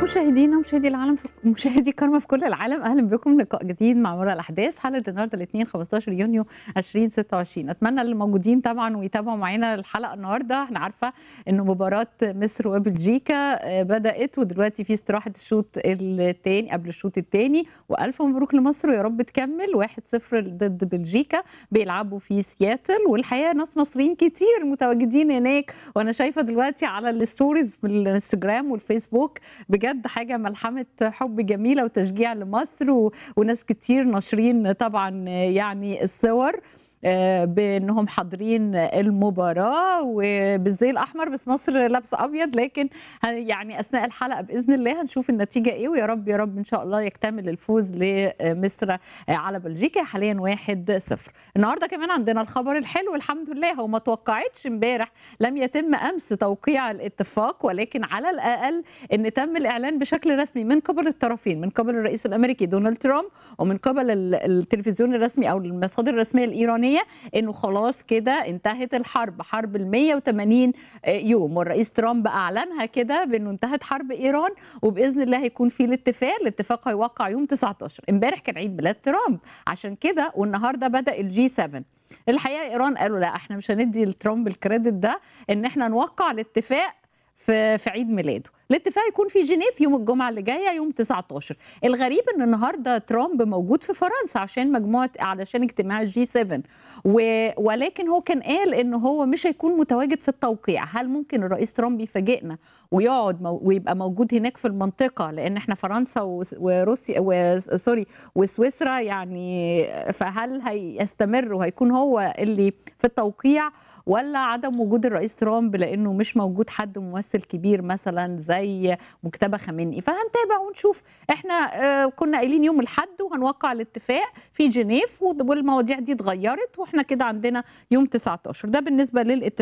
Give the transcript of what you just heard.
مشاهدينا مشاهدي العالم في مشاهدي كارما في كل العالم اهلا بكم لقاء جديد مع مرة الاحداث حلقه النهارده الاثنين 15 يونيو 2026 اتمنى اللي موجودين طبعا ويتابعوا معانا الحلقه النهارده احنا عارفه انه مباراه مصر وبلجيكا بدات ودلوقتي في استراحه الشوط الثاني قبل الشوط الثاني والف مبروك لمصر ويا رب تكمل 1-0 ضد بلجيكا بيلعبوا في سياتل والحقيقه ناس مصريين كتير متواجدين هناك وانا شايفه دلوقتي على الستوريز في الانستجرام والفيسبوك بجد حاجه ملحمه حب جميله وتشجيع لمصر و... وناس كتير ناشرين طبعا يعني الصور بانهم حاضرين المباراه وبالزي الاحمر بس مصر لابسه ابيض لكن يعني اثناء الحلقه باذن الله هنشوف النتيجه ايه ويا رب يا رب ان شاء الله يكتمل الفوز لمصر على بلجيكا حاليا 1-0 النهارده كمان عندنا الخبر الحلو الحمد لله هو ما توقعتش امبارح لم يتم امس توقيع الاتفاق ولكن على الاقل ان تم الاعلان بشكل رسمي من قبل الطرفين من قبل الرئيس الامريكي دونالد ترامب ومن قبل التلفزيون الرسمي او المصادر الرسميه الايرانيه انه خلاص كده انتهت الحرب حرب ال 180 يوم والرئيس ترامب اعلنها كده بانه انتهت حرب ايران وباذن الله هيكون في الاتفاق الاتفاق هيوقع يوم 19 امبارح كان عيد ميلاد ترامب عشان كده والنهارده بدا الجي 7 الحقيقه ايران قالوا لا احنا مش هندي لترامب الكريدت ده ان احنا نوقع الاتفاق في في عيد ميلاده الاتفاق يكون في جنيف يوم الجمعه اللي جايه يوم 19 الغريب ان النهارده ترامب موجود في فرنسا عشان مجموعه علشان اجتماع الجي 7 و... ولكن هو كان قال ان هو مش هيكون متواجد في التوقيع هل ممكن الرئيس ترامب يفاجئنا ويقعد مو... ويبقى موجود هناك في المنطقه لان احنا فرنسا و... وروسيا و... سوري وسويسرا يعني فهل هيستمر وهيكون هو اللي في التوقيع ولا عدم وجود الرئيس ترامب لانه مش موجود حد ممثل كبير مثلا زي مجتبى خامنئي فهنتابع ونشوف احنا كنا قايلين يوم الاحد وهنوقع الاتفاق في جنيف والمواضيع دي اتغيرت واحنا كده عندنا يوم 19 ده بالنسبه للاتفاق